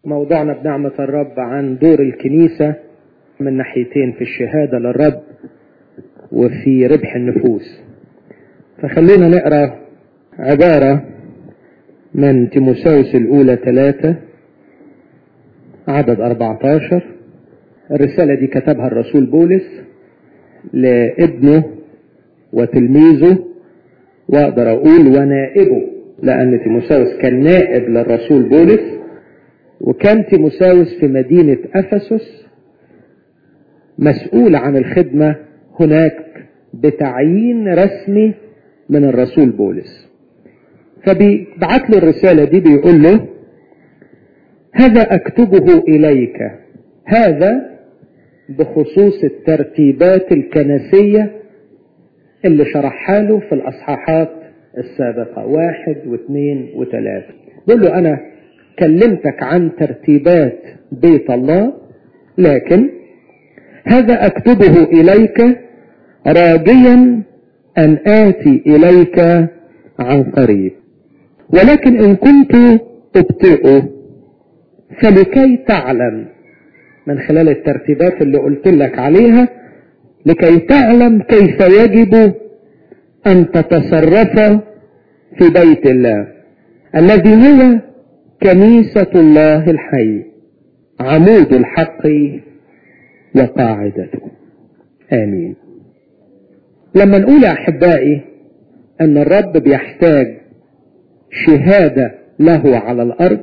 موضوعنا بنعمة الرب عن دور الكنيسة من ناحيتين في الشهادة للرب وفي ربح النفوس فخلينا نقرأ عبارة من تيموساوس الأولى ثلاثة عدد 14 الرسالة دي كتبها الرسول بولس لابنه وتلميذه واقدر اقول ونائبه لان تيموساوس كان نائب للرسول بولس وكان تيموساوس في مدينة افسس مسؤول عن الخدمة هناك بتعيين رسمي من الرسول بولس فبيبعت له الرسالة دي بيقول له هذا اكتبه اليك هذا بخصوص الترتيبات الكنسية اللي شرحها له في الأصحاحات السابقة واحد واثنين وثلاثة بيقول له أنا كلمتك عن ترتيبات بيت الله لكن هذا أكتبه إليك راجيا أن آتي إليك عن قريب ولكن إن كنت أبطئ فلكي تعلم من خلال الترتيبات اللي قلت لك عليها لكي تعلم كيف يجب أن تتصرف في بيت الله الذي هو كنيسة الله الحي عمود الحق وقاعدته آمين لما نقول يا أحبائي أن الرب بيحتاج شهادة له على الأرض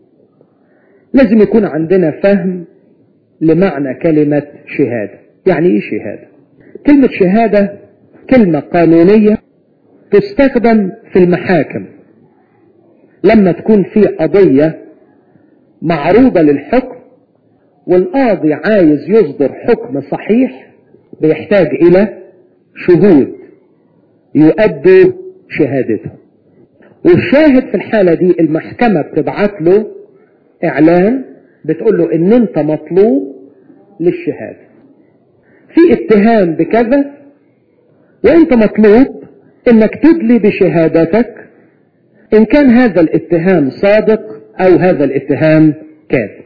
لازم يكون عندنا فهم لمعنى كلمة شهادة يعني ايه شهادة كلمة شهادة كلمة قانونية تستخدم في المحاكم لما تكون في قضية معروضة للحكم والقاضي عايز يصدر حكم صحيح بيحتاج إلى شهود يؤدوا شهادته والشاهد في الحالة دي المحكمة بتبعت له إعلان بتقول له إن أنت مطلوب للشهادة في اتهام بكذا وانت مطلوب انك تدلي بشهادتك ان كان هذا الاتهام صادق او هذا الاتهام كاذب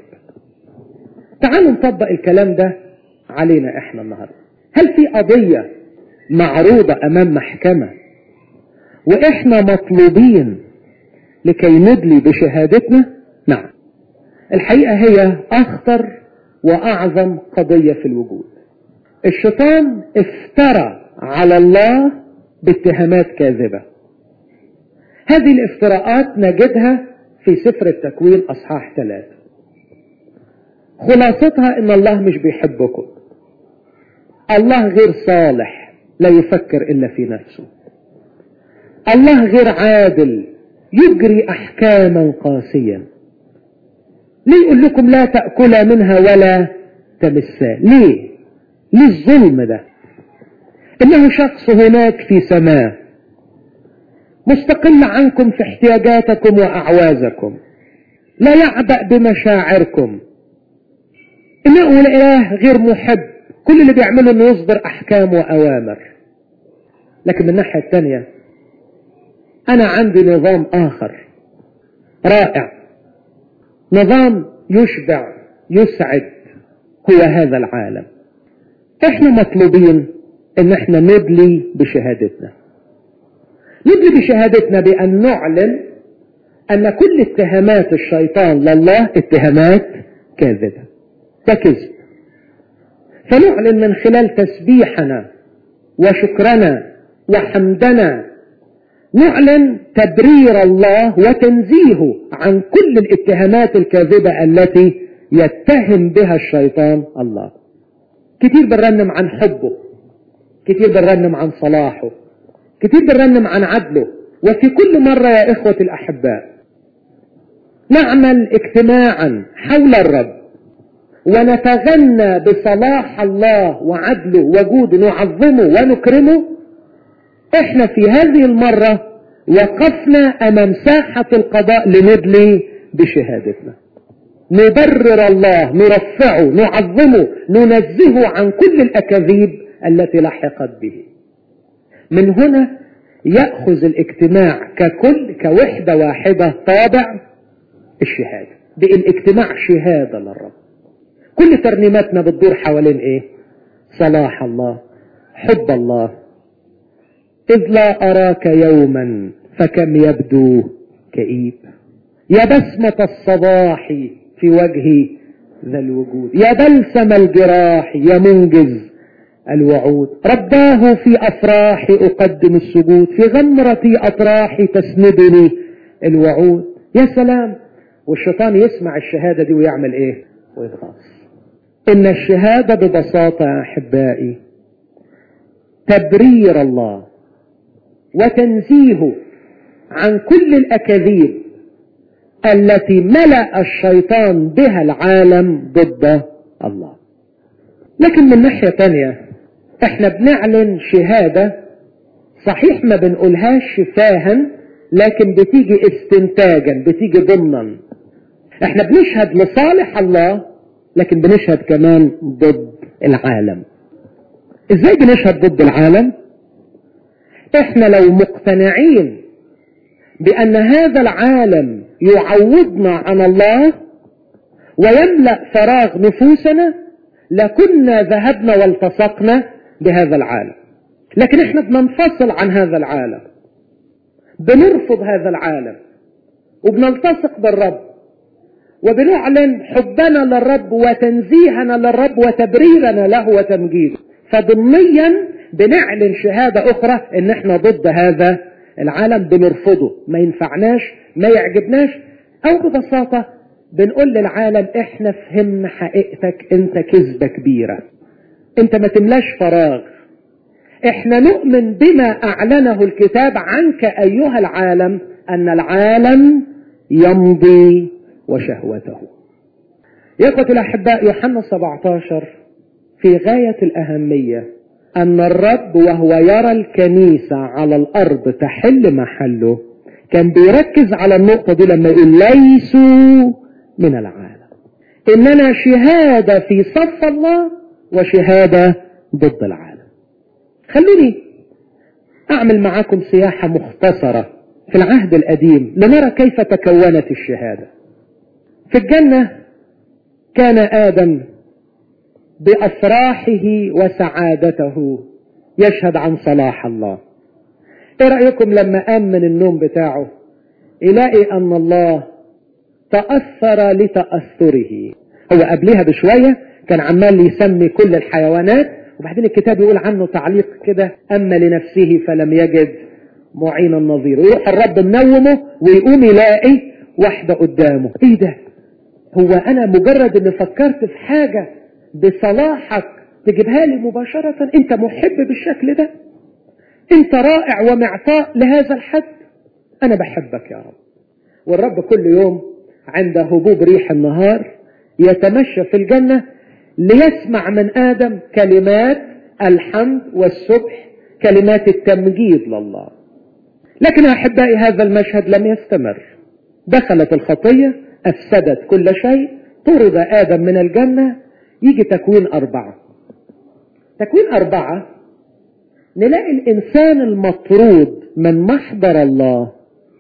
تعالوا نطبق الكلام ده علينا احنا النهارده هل في قضية معروضة امام محكمة واحنا مطلوبين لكي ندلي بشهادتنا نعم الحقيقة هي اخطر واعظم قضية في الوجود الشيطان افترى على الله باتهامات كاذبة هذه الافتراءات نجدها في سفر التكوين اصحاح ثلاثة خلاصتها ان الله مش بيحبكم الله غير صالح لا يفكر الا في نفسه الله غير عادل يجري احكاما قاسيا ليه يقول لكم لا تأكلا منها ولا تمسا ليه ليه الظلم ده انه شخص هناك في سماء مستقل عنكم في احتياجاتكم واعوازكم لا يعبأ بمشاعركم انه اله غير محب كل اللي بيعمله انه يصدر احكام واوامر لكن من الناحية الثانية انا عندي نظام اخر رائع نظام يشبع يسعد هو هذا العالم احنا مطلوبين ان احنا ندلي بشهادتنا ندلي بشهادتنا بان نعلن ان كل اتهامات الشيطان لله اتهامات كاذبة ده كذب فنعلن من خلال تسبيحنا وشكرنا وحمدنا نعلن تبرير الله وتنزيهه عن كل الاتهامات الكاذبة التي يتهم بها الشيطان الله كتير بنرنم عن حبه كتير بنرنم عن صلاحه كتير بنرنم عن عدله وفي كل مرة يا إخوة الأحباء نعمل اجتماعا حول الرب ونتغنى بصلاح الله وعدله وجوده نعظمه ونكرمه احنا في هذه المرة وقفنا امام ساحة القضاء لندلي بشهادتنا نبرر الله نرفعه نعظمه ننزهه عن كل الاكاذيب التي لحقت به من هنا يأخذ الاجتماع ككل كوحدة واحدة طابع الشهادة بالاجتماع شهادة للرب كل ترنيماتنا بتدور حوالين ايه صلاح الله حب الله إذ لا أراك يوما فكم يبدو كئيب يا بسمة الصباح في وجهي ذا الوجود يا بلسم الجراح يا منجز الوعود رباه في أفراحي أقدم السجود في غمرة أطراحي تسندني الوعود يا سلام والشيطان يسمع الشهادة دي ويعمل ايه ويتغاص ان الشهادة ببساطة يا احبائي تبرير الله وتنزيهه عن كل الاكاذيب التي ملأ الشيطان بها العالم ضد الله لكن من ناحية تانية احنا بنعلن شهادة صحيح ما بنقولهاش شفاها لكن بتيجي استنتاجا بتيجي ضمنا احنا بنشهد لصالح الله لكن بنشهد كمان ضد العالم ازاي بنشهد ضد العالم احنا لو مقتنعين بان هذا العالم يعوضنا عن الله ويملأ فراغ نفوسنا لكنا ذهبنا والتصقنا بهذا العالم لكن احنا بننفصل عن هذا العالم بنرفض هذا العالم وبنلتصق بالرب وبنعلن حبنا للرب وتنزيهنا للرب وتبريرنا له وتمجيده فضمنيا بنعلن شهادة أخرى إن إحنا ضد هذا العالم بنرفضه ما ينفعناش ما يعجبناش أو ببساطة بنقول للعالم إحنا فهمنا حقيقتك أنت كذبة كبيرة أنت ما تملاش فراغ إحنا نؤمن بما أعلنه الكتاب عنك أيها العالم أن العالم يمضي وشهوته يا إخوة الأحباء يوحنا 17 في غاية الأهمية أن الرب وهو يرى الكنيسة على الأرض تحل محله كان بيركز على النقطة دي لما يقول ليسوا من العالم إننا شهادة في صف الله وشهادة ضد العالم خلوني أعمل معاكم سياحة مختصرة في العهد القديم لنرى كيف تكونت الشهادة في الجنة كان آدم بأفراحه وسعادته يشهد عن صلاح الله ايه رأيكم لما قام من النوم بتاعه يلاقي ان الله تأثر لتأثره هو قبلها بشوية كان عمال يسمي كل الحيوانات وبعدين الكتاب يقول عنه تعليق كده أما لنفسه فلم يجد معين النظير ويروح الرب منومه ويقوم يلاقي واحدة قدامه ايه ده هو انا مجرد ان فكرت في حاجة بصلاحك تجيبها لي مباشرة انت محب بالشكل ده انت رائع ومعطاء لهذا الحد انا بحبك يا رب والرب كل يوم عند هبوب ريح النهار يتمشى في الجنة ليسمع من آدم كلمات الحمد والسبح كلمات التمجيد لله لكن أحبائي هذا المشهد لم يستمر دخلت الخطية أفسدت كل شيء طرد آدم من الجنة يجي تكوين أربعة تكوين أربعة نلاقي الإنسان المطرود من محضر الله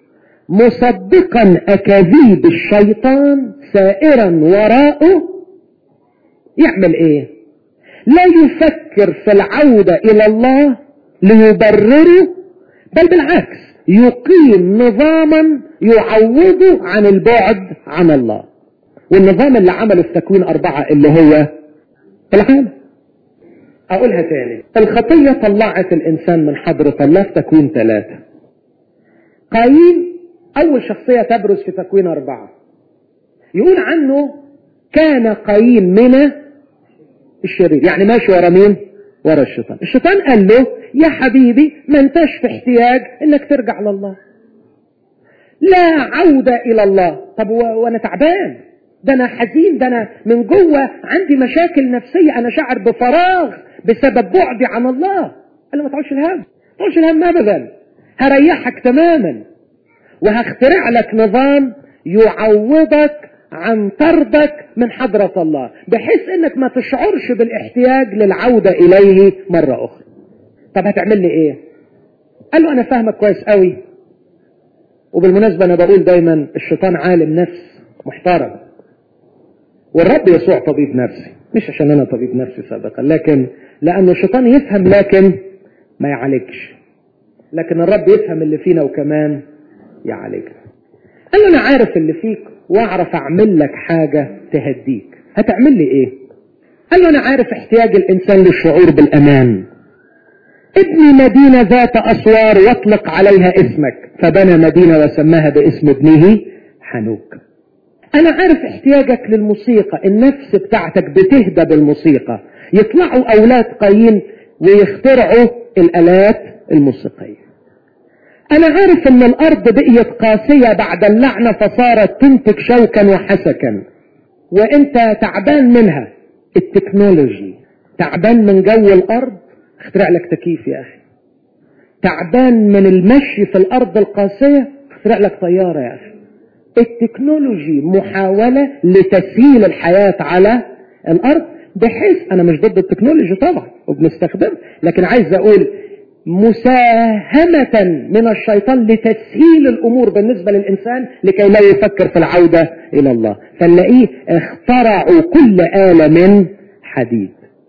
مصدقا أكاذيب الشيطان سائرا وراءه يعمل ايه لا يفكر في العودة الى الله ليبرره بل بالعكس يقيم نظاما يعوضه عن البعد عن الله والنظام اللي عمله في تكوين أربعة اللي هو العالم أقولها تاني الخطية طلعت الإنسان من حضرة الله في تكوين ثلاثة قايين أول شخصية تبرز في تكوين أربعة يقول عنه كان قايين من الشرير يعني ماشي ورا مين ورا الشيطان الشيطان قال له يا حبيبي ما انتش في احتياج انك ترجع لله لا عودة الى الله طب وانا تعبان ده انا حزين ده انا من جوه عندي مشاكل نفسية انا شاعر بفراغ بسبب بعدي عن الله قال له ما تعودش الهم ما تعودش الهم ابدا هريحك تماما وهخترع لك نظام يعوضك عن طردك من حضرة الله بحيث انك ما تشعرش بالاحتياج للعودة اليه مرة اخرى طب هتعمل لي ايه قال له انا فاهمك كويس قوي وبالمناسبة انا بقول دايما الشيطان عالم نفس محترم والرب يسوع طبيب نفسي مش عشان انا طبيب نفسي سابقا لكن لانه الشيطان يفهم لكن ما يعالجش لكن الرب يفهم اللي فينا وكمان يعالجنا قال له انا عارف اللي فيك واعرف اعمل لك حاجة تهديك هتعمل لي ايه قال له انا عارف احتياج الانسان للشعور بالامان ابني مدينة ذات اسوار واطلق عليها اسمك فبنى مدينة وسماها باسم ابنه حنوك انا عارف احتياجك للموسيقى النفس بتاعتك بتهدى بالموسيقى يطلعوا اولاد قايين ويخترعوا الالات الموسيقية انا عارف ان الارض بقيت قاسية بعد اللعنة فصارت تنتج شوكا وحسكا وانت تعبان منها التكنولوجي تعبان من جو الارض اخترع لك تكييف يا اخي تعبان من المشي في الارض القاسية اخترع لك طيارة يا اخي التكنولوجي محاولة لتسهيل الحياة على الارض بحيث انا مش ضد التكنولوجي طبعا وبنستخدم لكن عايز اقول مساهمة من الشيطان لتسهيل الامور بالنسبة للانسان لكي لا يفكر في العودة الى الله فنلاقيه اخترعوا كل آلة من حديد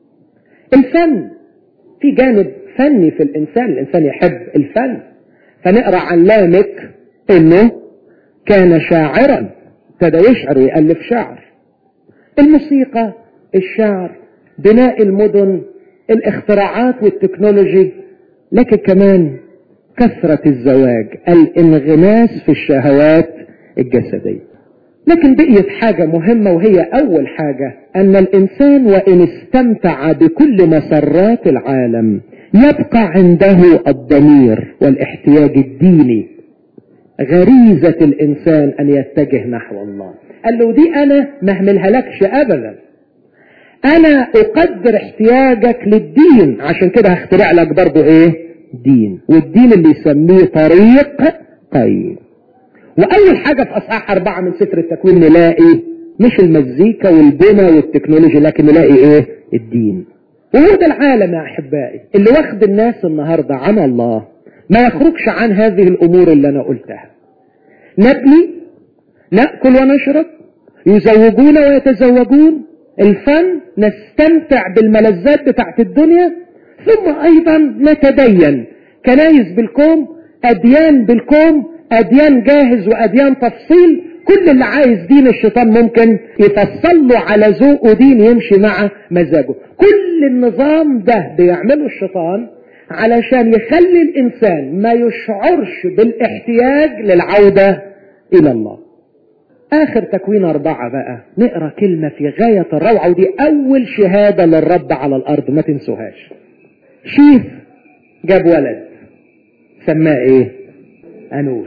الفن في جانب فني في الانسان الانسان يحب الفن فنقرأ عن لامك انه كان شاعرا ابتدى يشعر ويألف شعر الموسيقى الشعر بناء المدن الاختراعات والتكنولوجي لكن كمان كثرة الزواج الانغماس في الشهوات الجسدية لكن بقيت حاجة مهمة وهي أول حاجة أن الإنسان وإن استمتع بكل مسرات العالم يبقى عنده الضمير والاحتياج الديني غريزة الإنسان أن يتجه نحو الله قال له دي أنا ما اهملها لكش أبدا أنا أقدر احتياجك للدين عشان كده هخترع لك برضو إيه دين والدين اللي يسميه طريق قيم وأول حاجة في أصحاح أربعة من سفر التكوين نلاقي مش المزيكا والبنى والتكنولوجيا لكن نلاقي إيه الدين وهو ده العالم يا أحبائي اللي واخد الناس النهاردة عن الله ما يخرجش عن هذه الأمور اللي أنا قلتها نبني نأكل ونشرب يزوجون ويتزوجون الفن نستمتع بالملذات بتاعت الدنيا ثم أيضا نتدين كنايس بالكوم أديان بالكوم أديان جاهز وأديان تفصيل كل اللي عايز دين الشيطان ممكن يفصل له على ذوقه دين يمشي مع مزاجه كل النظام ده بيعمله الشيطان علشان يخلي الإنسان ما يشعرش بالاحتياج للعودة إلى الله آخر تكوين أربعة بقى نقرأ كلمة في غاية الروعة ودي أول شهادة للرب على الأرض ما تنسوهاش شيف جاب ولد سماه إيه أنوش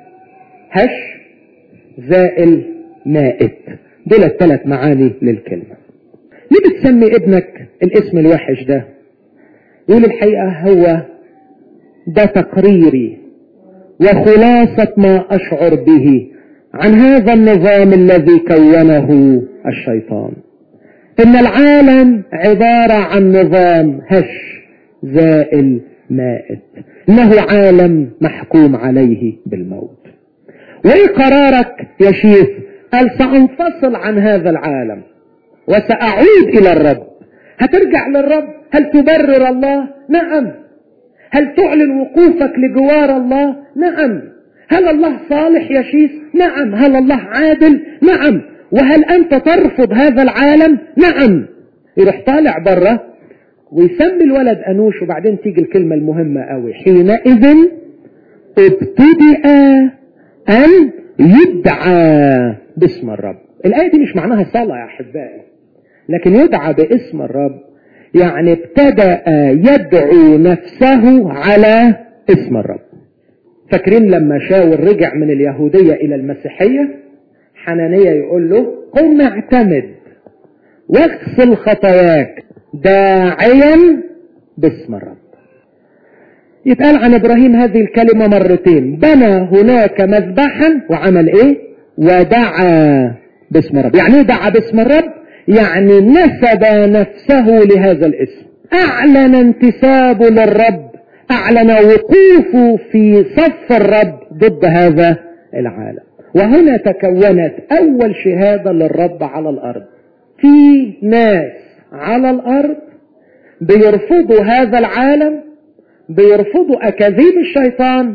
هش زائل مائت دول الثلاث معاني للكلمة ليه بتسمي ابنك الاسم الوحش ده يقول الحقيقة هو ده تقريري وخلاصة ما أشعر به عن هذا النظام الذي كونه الشيطان إن العالم عبارة عن نظام هش زائل مائت إنه عالم محكوم عليه بالموت وإيه قرارك يا شيخ قال سأنفصل عن هذا العالم وسأعود إلى الرب هترجع للرب هل تبرر الله نعم هل تعلن وقوفك لجوار الله نعم هل الله صالح يا شيخ نعم هل الله عادل نعم وهل أنت ترفض هذا العالم نعم يروح طالع بره ويسمي الولد أنوش وبعدين تيجي الكلمة المهمة قوي حينئذ ابتدأ أن يدعى باسم الرب الآية دي مش معناها صلاة يا أحبائي لكن يدعى باسم الرب يعني ابتدأ يدعو نفسه على اسم الرب فاكرين لما شاور رجع من اليهودية إلى المسيحية حنانية يقول له قم اعتمد واغسل خطاياك داعيا باسم الرب يتقال عن ابراهيم هذه الكلمة مرتين بنى هناك مذبحا وعمل ايه ودعا باسم الرب يعني ايه دعا باسم الرب يعني نسب نفسه لهذا الاسم اعلن انتسابه للرب اعلن وقوفه في صف الرب ضد هذا العالم وهنا تكونت أول شهادة للرب على الأرض في ناس على الأرض بيرفضوا هذا العالم بيرفضوا أكاذيب الشيطان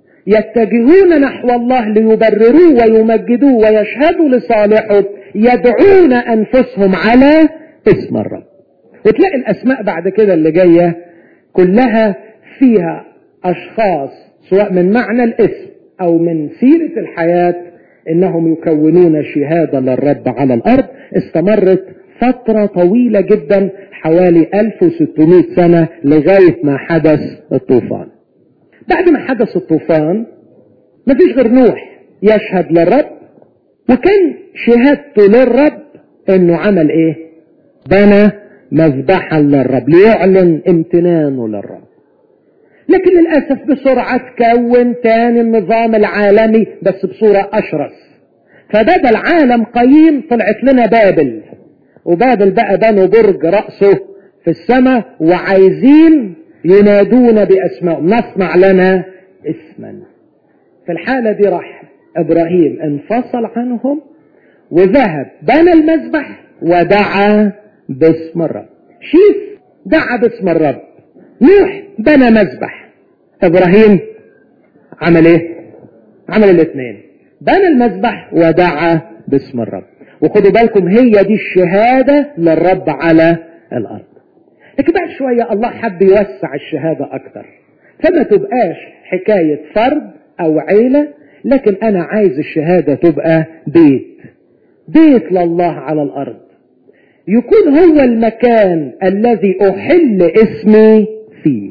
يتجهون نحو الله ليبرروه ويمجدوه ويشهدوا لصالحه يدعون أنفسهم على اسم الرب وتلاقي الأسماء بعد كده اللي جاية كلها فيها أشخاص سواء من معنى الاسم أو من سيرة الحياة إنهم يكونون شهادة للرب على الأرض استمرت فترة طويلة جدا حوالي 1600 سنة لغاية ما حدث الطوفان بعد ما حدث الطوفان مفيش غير نوح يشهد للرب وكان شهادته للرب انه عمل ايه بنى مذبحا للرب ليعلن امتنانه للرب لكن للأسف بسرعة تكون تاني النظام العالمي بس بصورة أشرس فبدل عالم قيم طلعت لنا بابل وبابل بقى بنوا برج رأسه في السماء وعايزين ينادون بأسمائهم نصنع لنا اسما في الحالة دي راح إبراهيم انفصل عنهم وذهب بنى المذبح ودعا باسم الرب شيف دعا باسم الرب نوح بنى مذبح ابراهيم عمل ايه عمل الاثنين بنى المذبح ودعا باسم الرب وخدوا بالكم هي دي الشهادة للرب على الارض لكن بعد شوية الله حب يوسع الشهادة اكتر فما تبقاش حكاية فرد او عيلة لكن انا عايز الشهادة تبقى بيت بيت لله على الارض يكون هو المكان الذي احل اسمي فيه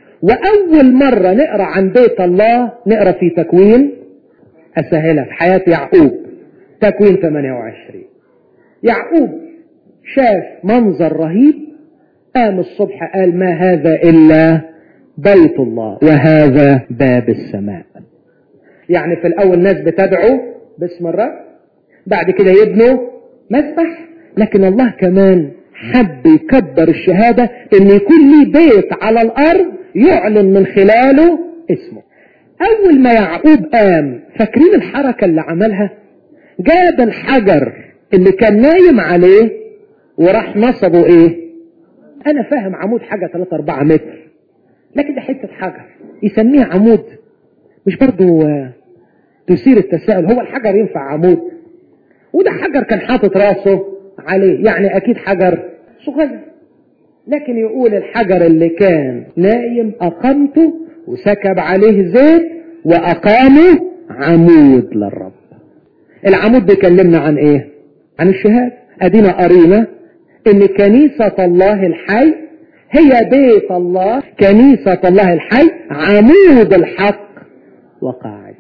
واول مرة نقرأ عن بيت الله نقرأ في تكوين اسهلها في حياة يعقوب تكوين 28 يعقوب شاف منظر رهيب قام الصبح قال ما هذا الا بيت الله وهذا باب السماء يعني في الاول ناس بتدعو باسم الرب بعد كده يبنوا مسبح لكن الله كمان حب يكبر الشهادة ان يكون لي بيت على الارض يعلن من خلاله اسمه اول ما يعقوب قام فاكرين الحركة اللي عملها جاب الحجر اللي كان نايم عليه وراح نصبه ايه انا فاهم عمود حاجة 3 4 متر لكن ده حتة حجر يسميه عمود مش برضو تثير التساؤل هو الحجر ينفع عمود وده حجر كان حاطط راسه عليه يعني اكيد حجر صغير لكن يقول الحجر اللي كان نايم اقمته وسكب عليه زيت واقامه عمود للرب العمود بيكلمنا عن ايه عن الشهادة ادينا قرينا ان كنيسة الله الحي هي بيت الله كنيسة الله الحي عمود الحق وقاعدة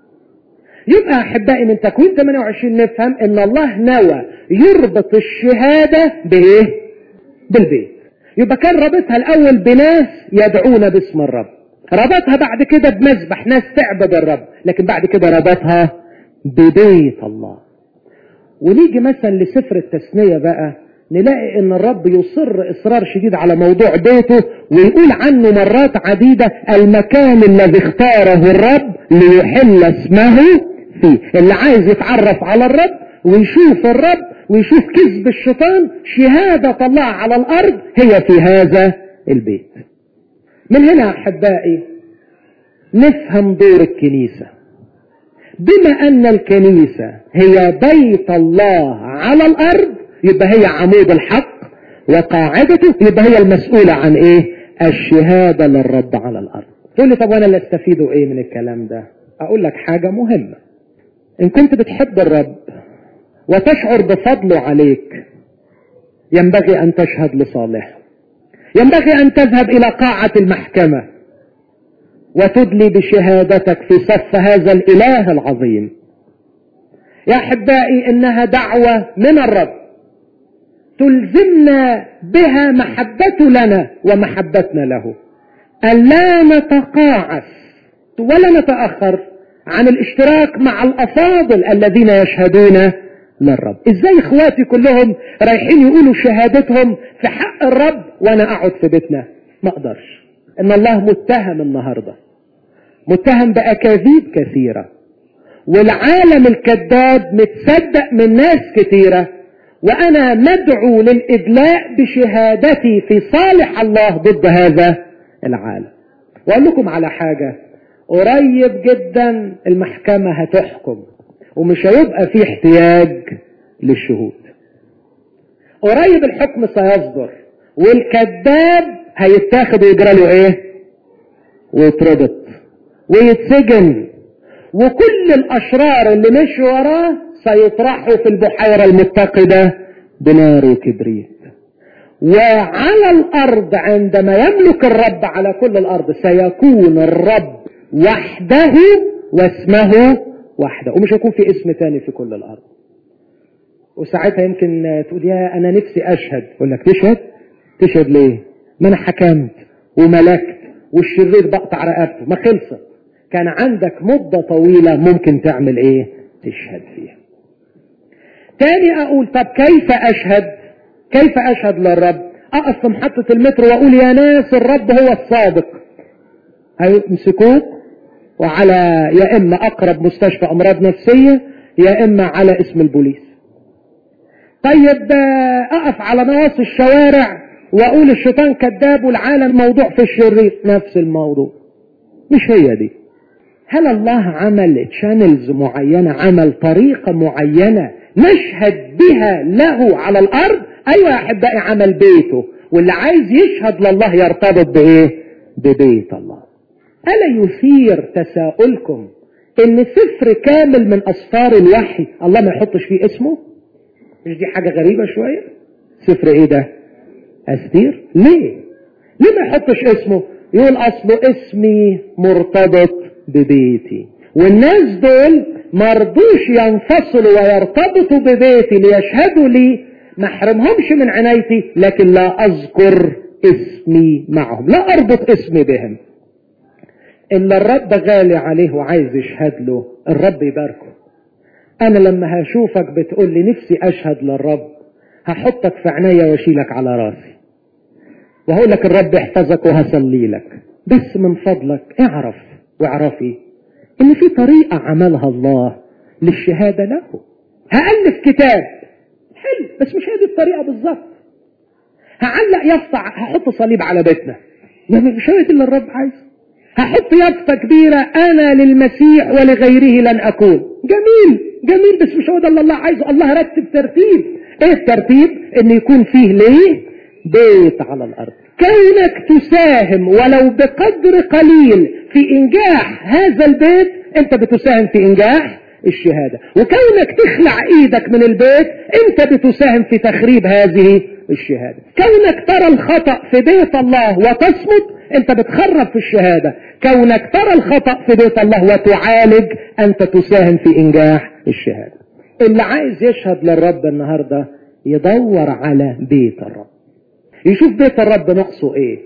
يبقى احبائي من تكوين 28 نفهم ان الله نوى يربط الشهادة بايه بالبيت يبقى كان رابطها الاول بناس يدعون باسم الرب ربطها بعد كده بمذبح ناس تعبد الرب لكن بعد كده ربطها ببيت الله ونيجي مثلا لسفر التثنية بقى نلاقي ان الرب يصر اصرار شديد على موضوع بيته ويقول عنه مرات عديدة المكان الذي اختاره الرب ليحل اسمه فيه اللي عايز يتعرف على الرب ويشوف الرب ويشوف كذب الشيطان شهادة الله على الارض هي في هذا البيت من هنا احبائي نفهم دور الكنيسة بما ان الكنيسة هي بيت الله على الارض يبقى هي عمود الحق وقاعدته يبقى هي المسؤولة عن ايه الشهادة للرب على الارض تقول لي طب وانا اللي استفيده ايه من الكلام ده اقول لك حاجة مهمة ان كنت بتحب الرب وتشعر بفضله عليك ينبغي ان تشهد لصالحه ينبغي ان تذهب الى قاعة المحكمة وتدلي بشهادتك في صف هذا الاله العظيم يا احبائي انها دعوة من الرب تلزمنا بها محبته لنا ومحبتنا له أن لا نتقاعس ولا نتأخر عن الاشتراك مع الأفاضل الذين يشهدون للرب ازاي اخواتي كلهم رايحين يقولوا شهادتهم في حق الرب وانا اقعد في بيتنا ما اقدرش ان الله متهم النهاردة متهم باكاذيب كثيرة والعالم الكذاب متصدق من ناس كتيرة وانا مدعو للادلاء بشهادتي في صالح الله ضد هذا العالم واقول لكم على حاجة قريب جدا المحكمة هتحكم ومش هيبقى في احتياج للشهود قريب الحكم سيصدر والكذاب هيتاخد ويجرى له ايه ويتربط ويتسجن وكل الاشرار اللي مشوا وراه سيطرحوا في البحيرة المتقدة بنار وكبريت وعلى الارض عندما يملك الرب على كل الارض سيكون الرب وحده واسمه وحده ومش هيكون في اسم تاني في كل الارض وساعتها يمكن تقول يا انا نفسي اشهد اقول لك تشهد تشهد ليه ما انا حكمت وملكت والشرير بقطع رقبته ما خلصت كان عندك مدة طويلة ممكن تعمل ايه تشهد فيها تاني اقول طب كيف اشهد كيف اشهد للرب اقف في محطة المترو واقول يا ناس الرب هو الصادق هيمسكوك وعلى يا اما اقرب مستشفى امراض نفسية يا اما على اسم البوليس طيب اقف على نواصي الشوارع واقول الشيطان كذاب والعالم موضوع في الشرير نفس الموضوع مش هي دي هل الله عمل تشانلز معينة عمل طريقة معينة نشهد بها له على الارض ايوه يا احبائي عمل بيته واللي عايز يشهد لله يرتبط بايه ببيت الله الا يثير تساؤلكم ان سفر كامل من اسفار الوحي الله ما يحطش فيه اسمه مش دي حاجة غريبة شوية سفر ايه ده استير ليه ليه ما يحطش اسمه يقول اصله اسمي مرتبط ببيتي والناس دول مرضوش ينفصلوا ويرتبطوا ببيتي ليشهدوا لي ما احرمهمش من عنايتي لكن لا اذكر اسمي معهم لا اربط اسمي بهم الا الرب غالي عليه وعايز يشهد له الرب يباركه انا لما هشوفك بتقول لي نفسي اشهد للرب هحطك في عينيا واشيلك على راسي وهقول لك الرب يحفظك وهصلي لك بس من فضلك اعرف واعرفي ان في طريقة عملها الله للشهادة له هألف كتاب حلو بس مش هذه الطريقة بالظبط هعلق يافطة هحط صليب على بيتنا مش هي اللي الرب عايز هحط يافطة كبيرة انا للمسيح ولغيره لن اكون جميل جميل بس مش هو ده اللي الله عايزه الله رتب ترتيب ايه الترتيب ان يكون فيه ليه بيت على الارض كونك تساهم ولو بقدر قليل في انجاح هذا البيت انت بتساهم في انجاح الشهادة وكونك تخلع ايدك من البيت انت بتساهم في تخريب هذه الشهادة كونك ترى الخطأ في بيت الله وتصمت انت بتخرب في الشهادة كونك ترى الخطأ في بيت الله وتعالج انت تساهم في انجاح الشهادة اللي عايز يشهد للرب النهاردة يدور على بيت الرب يشوف بيت الرب نقصه ايه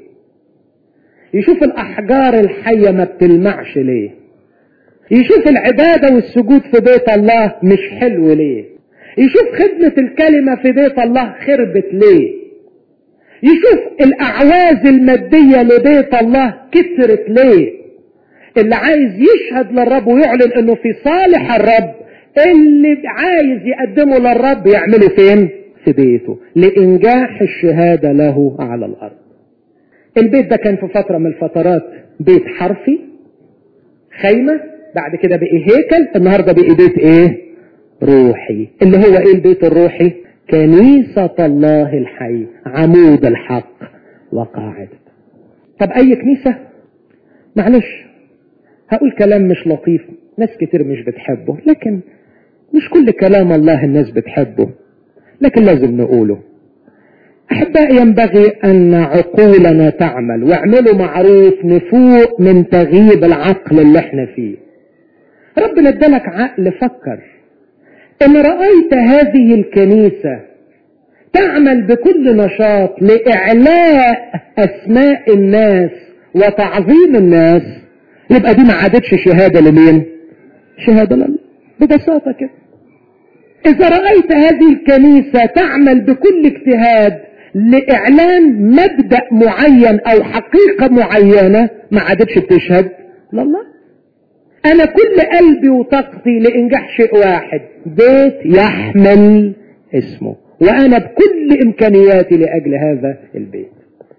يشوف الاحجار الحية ما بتلمعش ليه يشوف العبادة والسجود في بيت الله مش حلو ليه يشوف خدمة الكلمة في بيت الله خربت ليه يشوف الاعواز المادية لبيت الله كترت ليه اللي عايز يشهد للرب ويعلن انه في صالح الرب اللي عايز يقدمه للرب يعمله فين في بيته لانجاح الشهادة له على الارض البيت ده كان في فترة من الفترات بيت حرفي خيمة بعد كده بقي هيكل النهاردة بقي بيت ايه روحي اللي هو ايه البيت الروحي كنيسة الله الحي عمود الحق وقاعدة طب اي كنيسة معلش هقول كلام مش لطيف ناس كتير مش بتحبه لكن مش كل كلام الله الناس بتحبه لكن لازم نقوله احبائي ينبغي ان عقولنا تعمل واعملوا معروف نفوق من تغييب العقل اللي احنا فيه ربنا ادالك عقل فكر ان رأيت هذه الكنيسة تعمل بكل نشاط لإعلاء أسماء الناس وتعظيم الناس يبقى دي ما عادتش شهادة لمين شهادة لله ببساطة كده إذا رأيت هذه الكنيسة تعمل بكل اجتهاد لإعلان مبدأ معين أو حقيقة معينة ما عادتش بتشهد لله انا كل قلبي وطاقتي لانجاح شيء واحد بيت يحمل اسمه وانا بكل امكانياتي لاجل هذا البيت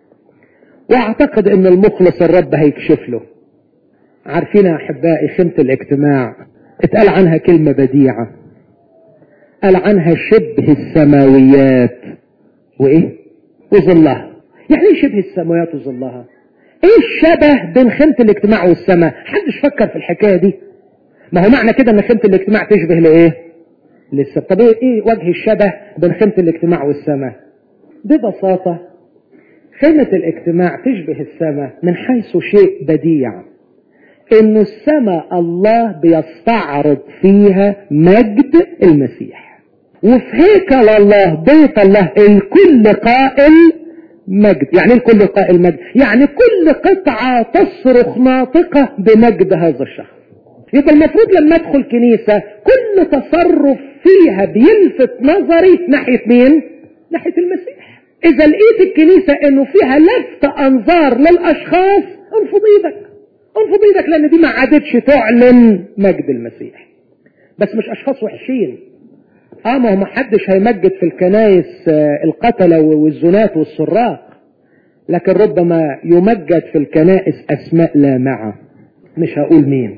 واعتقد ان المخلص الرب هيكشف له عارفين يا احبائي خيمة الاجتماع اتقال عنها كلمة بديعة قال عنها شبه السماويات وايه وظلها يعني ايه شبه السماوات وظلها ايه الشبه بين خيمة الاجتماع والسماء حدش فكر في الحكاية دي ما هو معنى كده ان خيمة الاجتماع تشبه لايه لسه طب ايه وجه الشبه بين خيمة الاجتماع والسماء ببساطة خيمة الاجتماع تشبه السماء من حيث شيء بديع ان السماء الله بيستعرض فيها مجد المسيح وفي هيكل الله بيت الله الكل قائل مجد يعني الكل قائل مجد يعني كل قطعة تصرخ ناطقة بمجد هذا الشخص يبقى المفروض لما ادخل كنيسة كل تصرف فيها بيلفت نظري ناحية مين ناحية المسيح اذا لقيت الكنيسة انه فيها لفت انظار للاشخاص انفض ايدك انفض ايدك لان دي ما عادتش تعلن مجد المسيح بس مش اشخاص وحشين اه ما هو ما حدش هيمجد في الكنايس القتلة والزنات والسراق لكن ربما يمجد في الكنائس اسماء لامعة مش هقول مين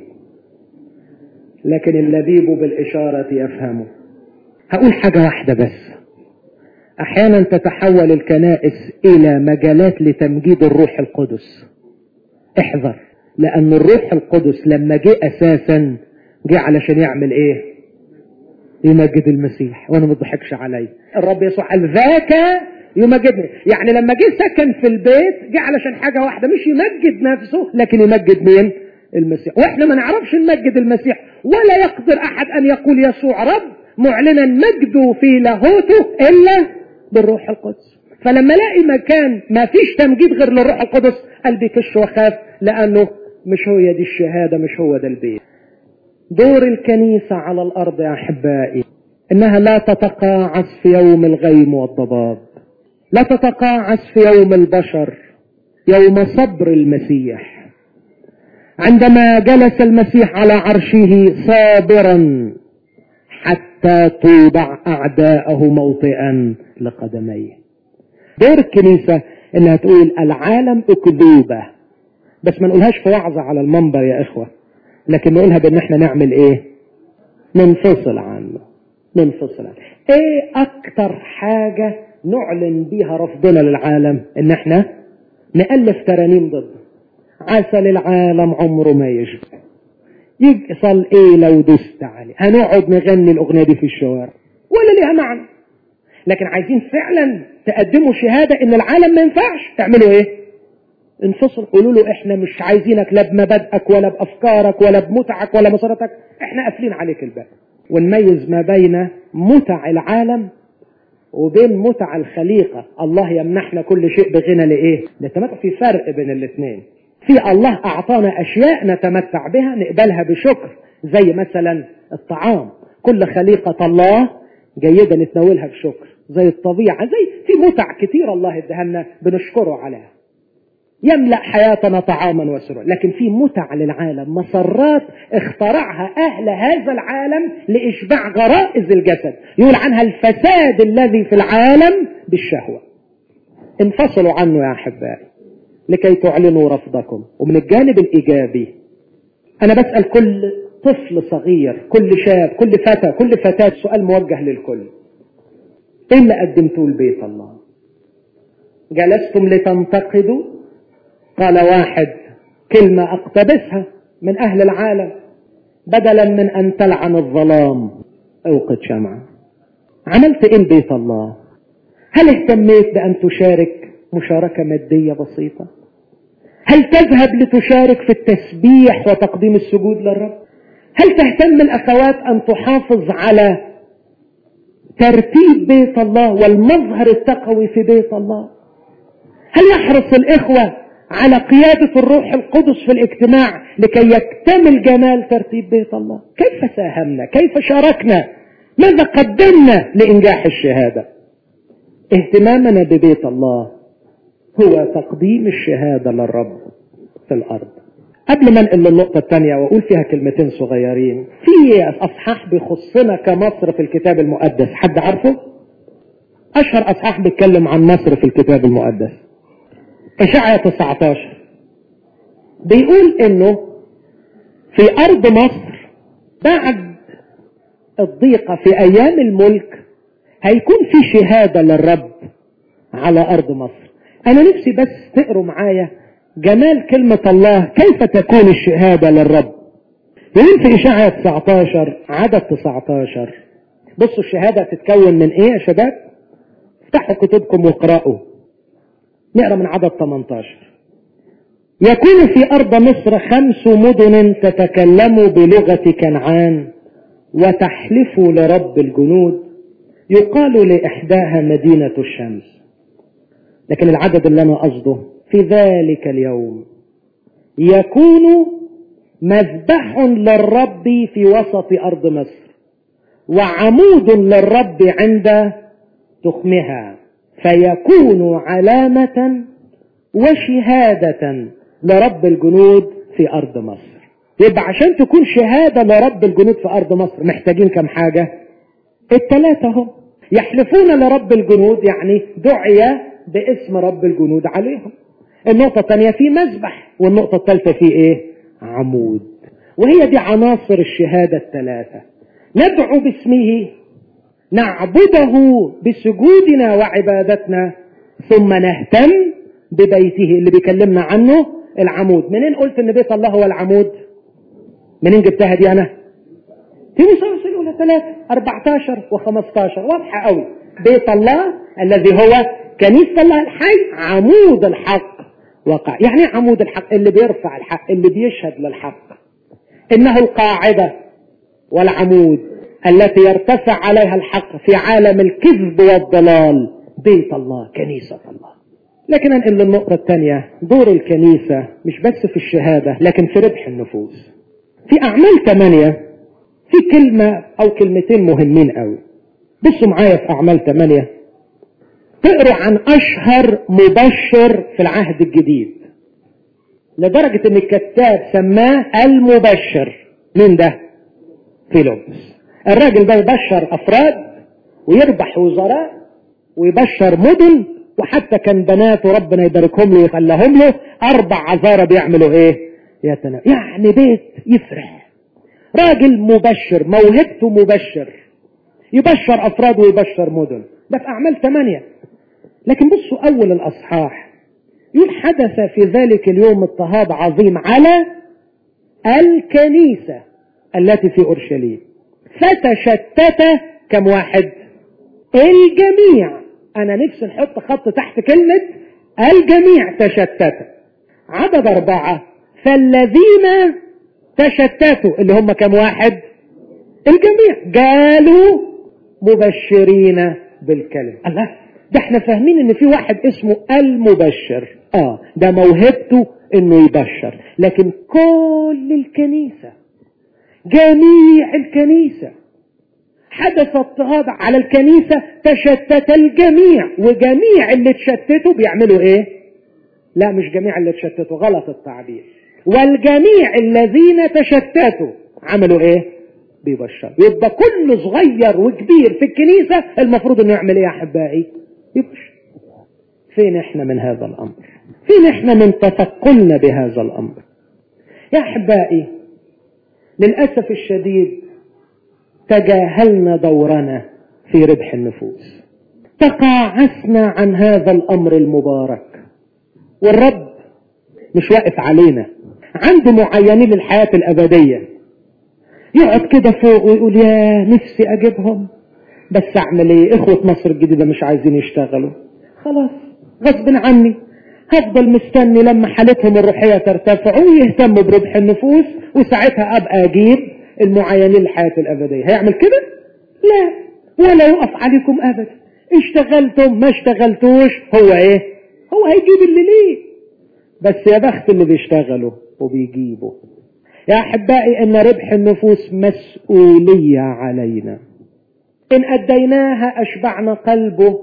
لكن اللبيب بالاشارة يفهمه هقول حاجة واحدة بس احيانا تتحول الكنائس الى مجالات لتمجيد الروح القدس احذر لان الروح القدس لما جه اساسا جه علشان يعمل ايه يمجد المسيح وانا ما اضحكش عليه الرب يسوع قال ذاك يمجدني يعني لما جه سكن في البيت جه علشان حاجة واحدة مش يمجد نفسه لكن يمجد مين المسيح واحنا ما نعرفش نمجد المسيح ولا يقدر احد ان يقول يسوع رب معلنا مجده في لاهوته الا بالروح القدس فلما الاقي مكان ما فيش تمجيد غير للروح القدس قلبي كش وخاف لانه مش هو دي الشهاده مش هو ده البيت دور الكنيسه على الارض يا احبائي انها لا تتقاعس في يوم الغيم والضباب لا تتقاعس في يوم البشر يوم صبر المسيح عندما جلس المسيح على عرشه صابرا حتى توضع أعداءه موطئا لقدميه دور الكنيسة انها تقول العالم اكذوبة بس ما نقولهاش في وعظة على المنبر يا اخوة لكن نقولها بان احنا نعمل ايه ننفصل عنه ننفصل عنه ايه اكتر حاجة نعلن بيها رفضنا للعالم ان احنا نألف ترانيم ضده عسل العالم عمره ما يشبه يحصل ايه لو دست عليه هنقعد نغني الاغنيه دي في الشوارع ولا ليها معنى لكن عايزين فعلا تقدموا شهاده ان العالم ما ينفعش تعملوا ايه انفصل قولوا له احنا مش عايزينك لا بمبادئك ولا بافكارك ولا بمتعك ولا مسارتك احنا قافلين عليك الباب ونميز ما بين متع العالم وبين متع الخليقه الله يمنحنا كل شيء بغنى لايه نتمتع في فرق بين الاثنين في الله أعطانا أشياء نتمتع بها نقبلها بشكر زي مثلا الطعام كل خليقة الله جيدة نتناولها بشكر زي الطبيعة زي في متع كتير الله ادهلنا بنشكره عليها يملأ حياتنا طعاما وسرورا لكن في متع للعالم مسرات اخترعها أهل هذا العالم لإشباع غرائز الجسد يقول عنها الفساد الذي في العالم بالشهوة انفصلوا عنه يا أحبائي لكي تعلنوا رفضكم ومن الجانب الإيجابي أنا بسأل كل طفل صغير كل شاب كل فتى كل فتاة سؤال موجه للكل إيه اللي قدمتوه لبيت الله جلستم لتنتقدوا قال واحد كلمة أقتبسها من أهل العالم بدلا من أن تلعن الظلام أوقد شمعة عملت إيه لبيت الله هل اهتميت بأن تشارك مشاركة مادية بسيطة هل تذهب لتشارك في التسبيح وتقديم السجود للرب هل تهتم الأخوات أن تحافظ على ترتيب بيت الله والمظهر التقوي في بيت الله هل يحرص الإخوة على قيادة الروح القدس في الاجتماع لكي يكتمل جمال ترتيب بيت الله كيف ساهمنا كيف شاركنا ماذا قدمنا لإنجاح الشهادة اهتمامنا ببيت الله هو تقديم الشهادة للرب في الأرض قبل ما انقل للنقطة الثانية واقول فيها كلمتين صغيرين في اصحاح بيخصنا كمصر في الكتاب المقدس حد عارفه؟ اشهر اصحاح بيتكلم عن مصر في الكتاب المقدس اشعيا 19 بيقول انه في ارض مصر بعد الضيقة في ايام الملك هيكون في شهادة للرب على ارض مصر انا نفسي بس تقروا معايا جمال كلمة الله كيف تكون الشهادة للرب يقول في إشاعة 19 عدد 19 بصوا الشهادة تتكون من إيه يا شباب افتحوا كتبكم واقرأوا نقرأ من عدد 18 يكون في أرض مصر خمس مدن تتكلم بلغة كنعان وتحلف لرب الجنود يقال لإحداها مدينة الشمس لكن العدد اللي أنا قصده في ذلك اليوم يكون مذبح للرب في وسط أرض مصر وعمود للرب عند تخمها فيكون علامة وشهادة لرب الجنود في أرض مصر يبقى عشان تكون شهادة لرب الجنود في أرض مصر محتاجين كم حاجة التلاتة هم يحلفون لرب الجنود يعني دعي باسم رب الجنود عليهم النقطة الثانية في مذبح والنقطة الثالثة في ايه عمود وهي دي عناصر الشهادة الثلاثة ندعو باسمه نعبده بسجودنا وعبادتنا ثم نهتم ببيته اللي بيكلمنا عنه العمود منين قلت ان بيت الله هو العمود منين جبتها دي انا تيموثاوس الاولى 3 14 و15 واضحه قوي بيت الله الذي هو كنيسه الله الحي عمود الحق وقع يعني عمود الحق اللي بيرفع الحق اللي بيشهد للحق انه القاعده والعمود التي يرتفع عليها الحق في عالم الكذب والضلال بيت الله كنيسه الله لكن انقل للنقطه الثانيه دور الكنيسه مش بس في الشهاده لكن في ربح النفوس في اعمال ثمانيه في كلمه او كلمتين مهمين قوي بصوا معايا في اعمال ثمانيه تقروا عن اشهر مبشر في العهد الجديد لدرجة ان الكتاب سماه المبشر مين ده فيلبس الراجل ده يبشر افراد ويربح وزراء ويبشر مدن وحتى كان بناته ربنا يباركهم له ويخليهم له اربع عذارى بيعملوا ايه يتنا يعني بيت يفرح راجل مبشر موهبته مبشر يبشر افراد ويبشر مدن ده في اعمال ثمانية لكن بصوا اول الاصحاح يقول حدث في ذلك اليوم اضطهاد عظيم على الكنيسة التي في اورشليم فتشتت كم واحد الجميع انا نفسي نحط خط تحت كلمة الجميع تشتت عدد اربعة فالذين تشتتوا اللي هم كم واحد الجميع قالوا مبشرين بالكلمة الله ده احنا فاهمين ان في واحد اسمه المبشر اه ده موهبته انه يبشر لكن كل الكنيسة جميع الكنيسة حدث اضطهاد على الكنيسة تشتت الجميع وجميع اللي تشتتوا بيعملوا ايه لا مش جميع اللي تشتتوا غلط التعبير والجميع الذين تشتتوا عملوا ايه بيبشر يبقى كل صغير وكبير في الكنيسة المفروض انه يعمل ايه يا احبائي يبشر فين احنا من هذا الامر فين احنا من تثقلنا بهذا الامر يا احبائي للاسف الشديد تجاهلنا دورنا في ربح النفوس تقاعسنا عن هذا الامر المبارك والرب مش واقف علينا عنده معينين للحياة الأبدية يقعد كده فوق ويقول يا نفسي أجيبهم بس أعمل إيه إخوة مصر الجديدة مش عايزين يشتغلوا خلاص غصب عني هفضل مستني لما حالتهم الروحية ترتفع ويهتموا بربح النفوس وساعتها أبقى أجيب المعينين للحياة الأبدية هيعمل كده؟ لا ولا يقف عليكم أبدا اشتغلتم ما اشتغلتوش هو ايه هو هيجيب اللي ليه بس يا بخت اللي بيشتغلوا وبيجيبوا يا احبائي ان ربح النفوس مسؤولية علينا ان اديناها اشبعنا قلبه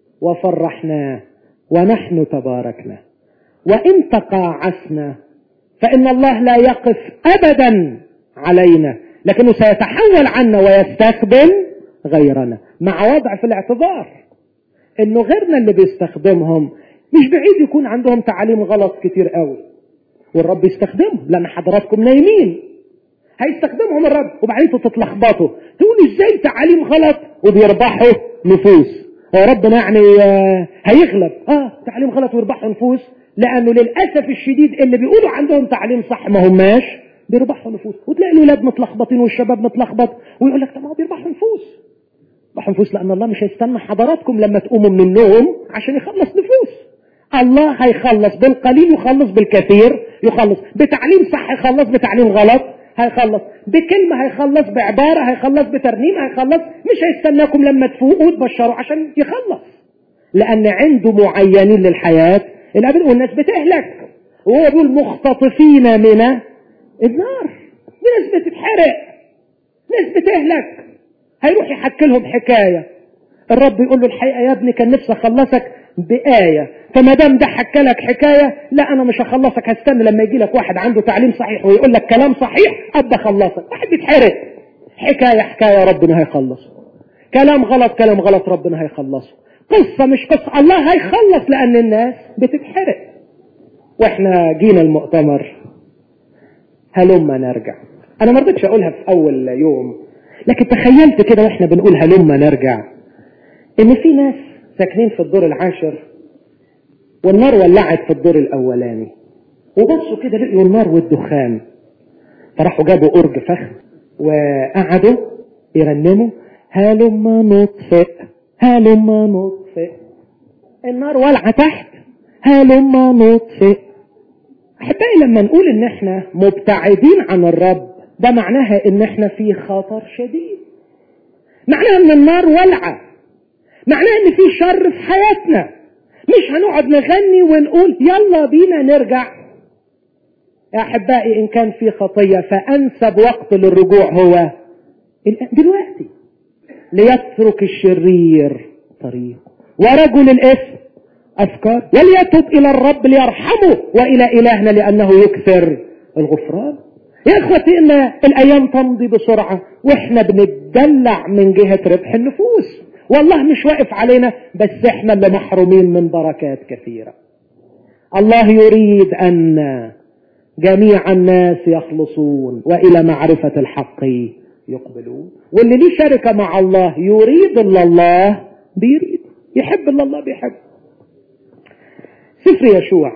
وفرحناه ونحن تباركنا وان تقاعسنا فإن الله لا يقف أبدا علينا لكنه سيتحول عنا ويستخدم غيرنا مع وضع في الاعتبار انه غيرنا اللي بيستخدمهم مش بعيد يكون عندهم تعاليم غلط كتير قوي والرب يستخدمهم لان حضراتكم نايمين هيستخدمهم الرب وبعدين تتلخبطوا تقولوا ازاي تعاليم غلط وبيربحوا نفوس هو ربنا يعني هيغلب اه تعليم غلط ويربحوا نفوس لانه للاسف الشديد اللي بيقولوا عندهم تعليم صح ما هماش بيربحوا نفوس وتلاقي الاولاد متلخبطين والشباب متلخبط ويقول لك طب ما هو بيربحوا نفوس بيربحوا نفوس لان الله مش هيستنى حضراتكم لما تقوموا من النوم عشان يخلص نفوس الله هيخلص بالقليل يخلص بالكثير يخلص بتعليم صح يخلص بتعليم غلط هيخلص بكلمة هيخلص بعبارة هيخلص بترنيم هيخلص مش هيستناكم لما تفوقوا وتبشروا عشان يخلص لأن عنده معينين للحياة الأبد والناس بتهلك وهو بيقول مختطفين من النار في ناس بتتحرق ناس بتهلك هيروح يحكي لهم حكاية الرب يقول له الحقيقة يا ابني كان نفسي أخلصك بآية فما دام ده حكى لك حكاية لا أنا مش هخلصك هستنى لما يجي لك واحد عنده تعليم صحيح ويقول لك كلام صحيح أبدا خلصك واحد بيتحرق حكاية حكاية ربنا هيخلص كلام غلط كلام غلط ربنا هيخلصه قصة مش قصة الله هيخلص لأن الناس بتتحرق واحنا جينا المؤتمر هلما نرجع انا ما رضيتش اقولها في اول يوم لكن تخيلت كده واحنا بنقول هلما نرجع ان في ناس ساكنين في الدور العاشر والنار ولعت في الدور الاولاني وبصوا كده لقيوا النار والدخان فراحوا جابوا أرج فخم وقعدوا يرنموا هلما نطفئ هلما نطفئ النار والعة تحت هلما نطفئ احبائي لما نقول ان احنا مبتعدين عن الرب ده معناها ان احنا في خطر شديد معناها ان النار ولعة معناها ان في شر في حياتنا مش هنقعد نغني ونقول يلا بينا نرجع يا احبائي ان كان في خطية فانسب وقت للرجوع هو دلوقتي ليترك الشرير طريقه ورجل الاثم افكار وليتوب الى الرب ليرحمه والى الهنا لانه يكثر الغفران يا اخوتي ان الايام تمضي بسرعة واحنا بنتدلع من جهة ربح النفوس والله مش واقف علينا بس احنا اللي محرومين من بركات كثيرة الله يريد ان جميع الناس يخلصون والى معرفة الحق يقبلون واللي ليه شركة مع الله يريد الا الله بيريد يحب الا الله بيحب سفر يشوع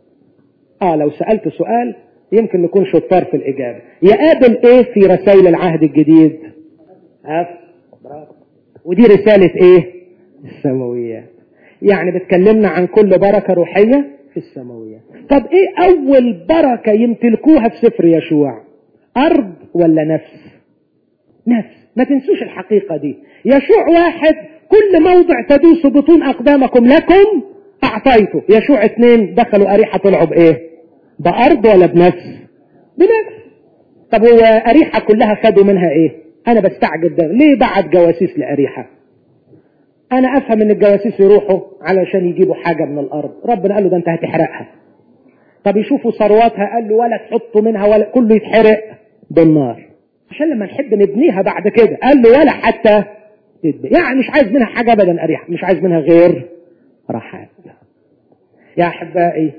اه لو سألت سؤال يمكن نكون شطار في الإجابة يقابل إيه في رسائل العهد الجديد أف برافو ودي رسالة إيه السماويات يعني بتكلمنا عن كل بركة روحية في السماويات طب إيه أول بركة يمتلكوها في سفر يشوع أرض ولا نفس نفس ما تنسوش الحقيقة دي يشوع واحد كل موضع تدوس بطون أقدامكم لكم أعطيته يشوع اثنين دخلوا أريحة طلعوا بإيه بأرض ولا بنفس بنفس طب هو أريحة كلها خدوا منها إيه أنا بستعجب ده ليه بعت جواسيس لأريحة أنا أفهم إن الجواسيس يروحوا علشان يجيبوا حاجة من الأرض ربنا قال له ده أنت هتحرقها طب يشوفوا ثرواتها قال له ولا تحطوا منها ولا كله يتحرق بالنار عشان لما نحب نبنيها بعد كده قال له ولا حتى تدبي. يعني مش عايز منها حاجة أبدا أريحة مش عايز منها غير رحاب يا أحبائي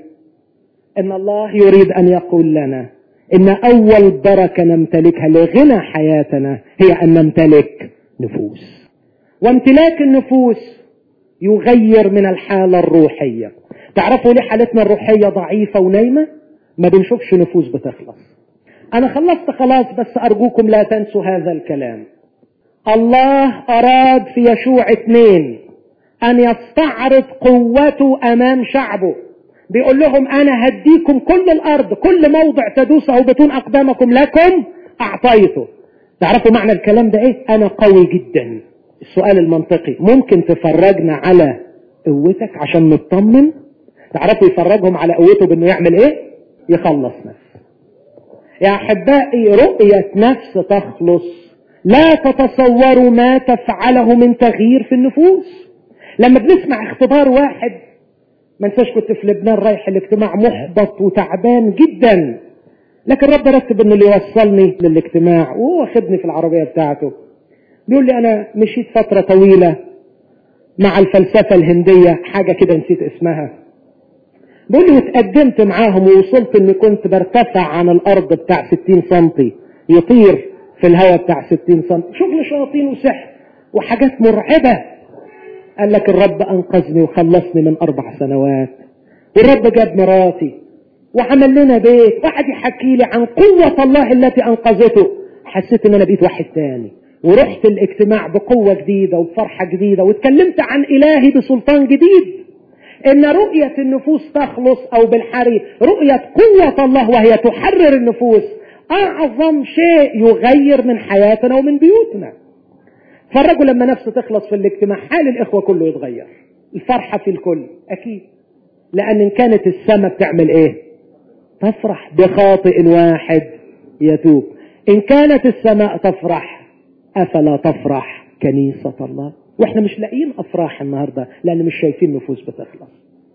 إن الله يريد أن يقول لنا إن أول بركة نمتلكها لغنى حياتنا هي أن نمتلك نفوس وامتلاك النفوس يغير من الحالة الروحية تعرفوا ليه حالتنا الروحية ضعيفة ونايمة ما بنشوفش نفوس بتخلص أنا خلصت خلاص بس أرجوكم لا تنسوا هذا الكلام الله أراد في يشوع اثنين أن يستعرض قوته أمام شعبه بيقول لهم أنا هديكم كل الأرض كل موضع تدوسه بطون أقدامكم لكم أعطيته تعرفوا معنى الكلام ده إيه أنا قوي جدا السؤال المنطقي ممكن تفرجنا على قوتك عشان نطمن تعرفوا يفرجهم على قوته بأنه يعمل إيه يخلص نفسه يا أحبائي رؤية نفس تخلص لا تتصوروا ما تفعله من تغيير في النفوس لما بنسمع اختبار واحد ما انساش كنت في لبنان رايح الاجتماع محبط وتعبان جدا لكن رب رتب انه اللي يوصلني للاجتماع وهو خدني في العربية بتاعته بيقول لي انا مشيت فترة طويلة مع الفلسفة الهندية حاجة كده نسيت اسمها بيقول لي وتقدمت معاهم ووصلت اني كنت برتفع عن الارض بتاع 60 سنتي يطير في الهواء بتاع 60 سنتي شغل شياطين وسحر وحاجات مرعبة قال لك الرب انقذني وخلصني من اربع سنوات والرب جاب مراتي وعمل لنا بيت واحد يحكي لي عن قوة الله التي انقذته حسيت ان انا بقيت واحد تاني ورحت الاجتماع بقوة جديدة وبفرحة جديدة واتكلمت عن الهي بسلطان جديد ان رؤية النفوس تخلص او بالحري رؤية قوة الله وهي تحرر النفوس اعظم شيء يغير من حياتنا ومن بيوتنا فرجوا لما نفسه تخلص في الاجتماع حال الاخوة كله يتغير الفرحة في الكل اكيد لان ان كانت السماء بتعمل ايه تفرح بخاطئ واحد يتوب ان كانت السماء تفرح افلا تفرح كنيسة الله واحنا مش لاقيين افراح النهاردة لان مش شايفين نفوس بتخلص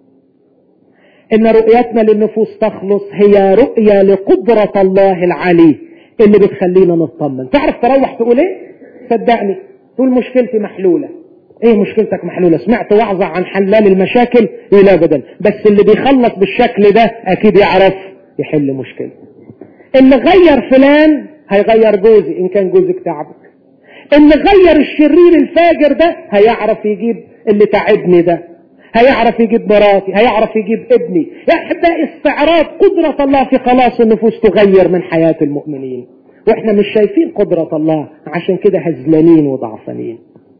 ان رؤيتنا للنفوس تخلص هي رؤية لقدرة الله العلي اللي بتخلينا نطمن تعرف تروح تقول ايه صدقني تقول مشكلتي محلولة ايه مشكلتك محلولة سمعت وعظة عن حلال المشاكل ايه لا ابدا بس اللي بيخلص بالشكل ده اكيد يعرف يحل مشكلته اللي غير فلان هيغير جوزي ان كان جوزك تعبك اللي غير الشرير الفاجر ده هيعرف يجيب اللي تعبني ده هيعرف يجيب مراتي هيعرف يجيب ابني يا احبائي استعراض قدرة الله في خلاص النفوس تغير من حياة المؤمنين واحنا مش شايفين قدرة الله عشان كده هزلانين وضعفانين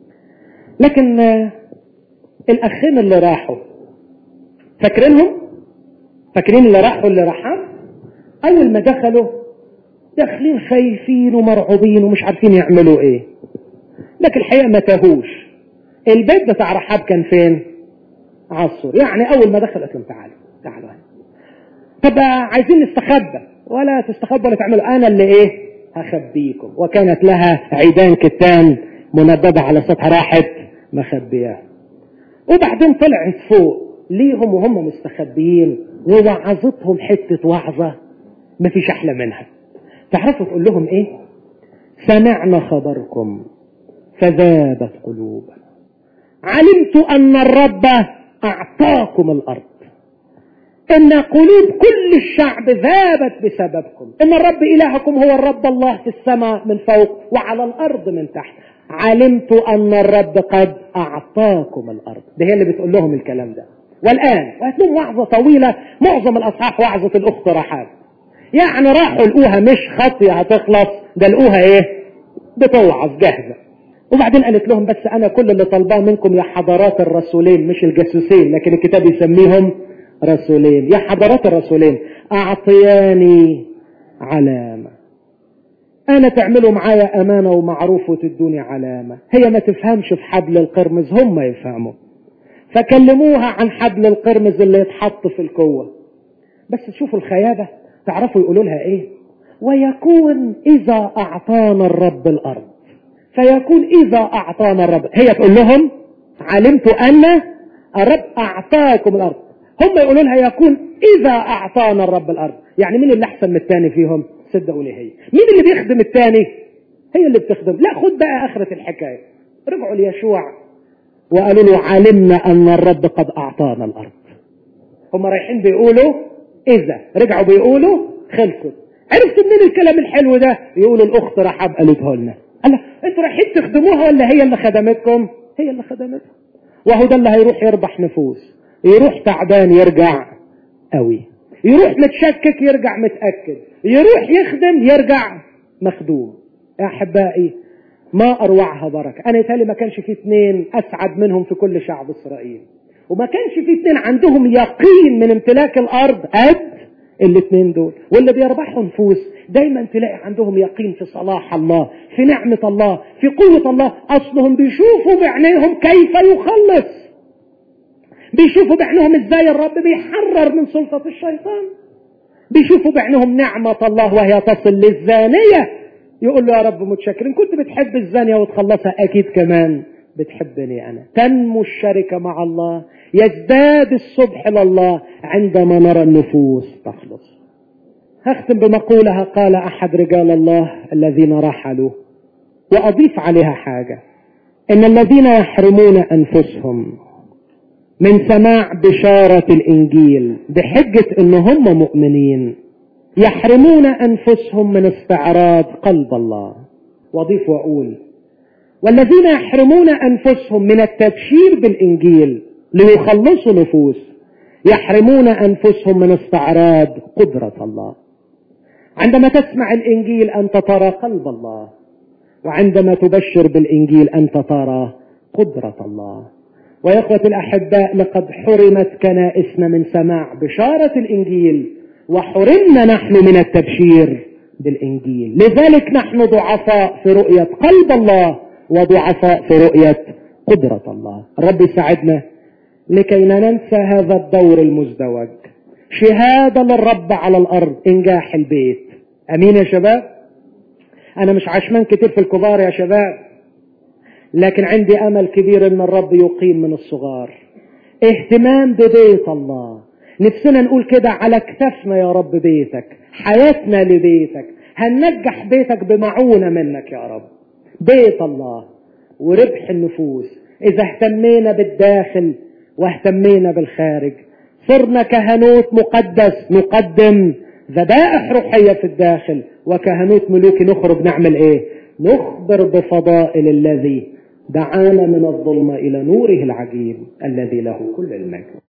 لكن الاخين اللي راحوا فاكرينهم فاكرين اللي راحوا اللي راحوا اول ما دخلوا داخلين خايفين ومرعوبين ومش عارفين يعملوا ايه لكن الحقيقة ما تاهوش البيت بتاع رحاب كان فين عصر يعني اول ما دخل قالت لهم تعالوا تعالوا طب عايزين نستخبى ولا تستخبى ولا تعملوا انا اللي ايه هخبيكم وكانت لها عيدان كتان منببة على سطح راحت مخبياه وبعدين طلعت فوق ليهم وهم مستخبيين ووعظتهم حتة وعظة ما فيش احلى منها تعرفوا تقول لهم ايه سمعنا خبركم فذابت قلوبنا علمت ان الرب اعطاكم الارض ان قلوب كل الشعب ذابت بسببكم ان الرب الهكم هو الرب الله في السماء من فوق وعلى الارض من تحت علمت ان الرب قد اعطاكم الارض ده هي اللي بتقول لهم الكلام ده والان وقت لهم وعظه طويله معظم الاصحاح وعظه الاخت رحاب يعني راحوا لقوها مش خطيه هتخلص ده لقوها ايه بتوعظ جاهزه وبعدين قالت لهم بس انا كل اللي طالباه منكم يا حضرات الرسولين مش الجاسوسين لكن الكتاب يسميهم رسولين يا حضرات الرسولين اعطياني علامة انا تعملوا معايا امانة ومعروف وتدوني علامة هي ما تفهمش في حبل القرمز هم يفهموا فكلموها عن حبل القرمز اللي يتحط في القوة بس تشوفوا الخيابة تعرفوا يقولوا لها ايه ويكون اذا اعطانا الرب الارض فيكون اذا اعطانا الرب هي تقول لهم علمت ان الرب اعطاكم الارض هم يقولوا لها يكون اذا اعطانا الرب الارض يعني مين اللي احسن من الثاني فيهم صدقوني هي مين اللي بيخدم الثاني هي اللي بتخدم لا خد بقى اخرة الحكاية رجعوا ليشوع وقالوا له علمنا ان الرب قد اعطانا الارض هم رايحين بيقولوا اذا رجعوا بيقولوا خلصت عرفتوا منين الكلام الحلو ده يقولوا الاخت رحاب قالته لنا قال لها انتوا رايحين تخدموها ولا هي اللي خدمتكم هي اللي خدمتها وهو ده اللي هيروح يربح نفوس يروح تعبان يرجع قوي يروح متشكك يرجع متأكد يروح يخدم يرجع مخدوم يا أحبائي ما أروعها بركة أنا يتهيألي ما كانش في اثنين أسعد منهم في كل شعب إسرائيل وما كانش في اثنين عندهم يقين من امتلاك الأرض قد الاثنين دول واللي بيربحوا نفوس دايما تلاقي عندهم يقين في صلاح الله في نعمة الله في قوة الله أصلهم بيشوفوا بعينيهم كيف يخلص بيشوفوا بعينهم ازاي الرب بيحرر من سلطة الشيطان بيشوفوا بعينهم نعمة الله وهي تصل للزانية يقول له يا رب متشكر إن كنت بتحب الزانية وتخلصها أكيد كمان بتحبني أنا تنمو الشركة مع الله يزداد الصبح لله عندما نرى النفوس تخلص هختم بمقولها قال احد رجال الله الذين رحلوا واضيف عليها حاجه ان الذين يحرمون انفسهم من سماع بشاره الانجيل بحجه ان هم مؤمنين يحرمون انفسهم من استعراض قلب الله واضيف واقول والذين يحرمون انفسهم من التبشير بالانجيل ليخلصوا نفوس يحرمون انفسهم من استعراض قدره الله عندما تسمع الانجيل انت ترى قلب الله وعندما تبشر بالانجيل انت ترى قدره الله ويا اخوتي الاحباء لقد حرمت كنائسنا من سماع بشاره الانجيل وحرمنا نحن من التبشير بالانجيل لذلك نحن ضعفاء في رؤيه قلب الله وضعفاء في رؤيه قدره الله الرب يساعدنا لكي لا ننسى هذا الدور المزدوج شهاده للرب على الارض انجاح البيت امين يا شباب انا مش عشمان كتير في الكبار يا شباب لكن عندي امل كبير ان الرب يقيم من الصغار اهتمام ببيت الله نفسنا نقول كده على كتفنا يا رب بيتك حياتنا لبيتك هننجح بيتك بمعونة منك يا رب بيت الله وربح النفوس إذا اهتمينا بالداخل واهتمينا بالخارج صرنا كهنوت مقدس نقدم ذبائح روحية في الداخل وكهنوت ملوكي نخرج نعمل ايه نخبر بفضائل الذي دعانا من الظلمة إلى نوره العجيب الذي له كل المجد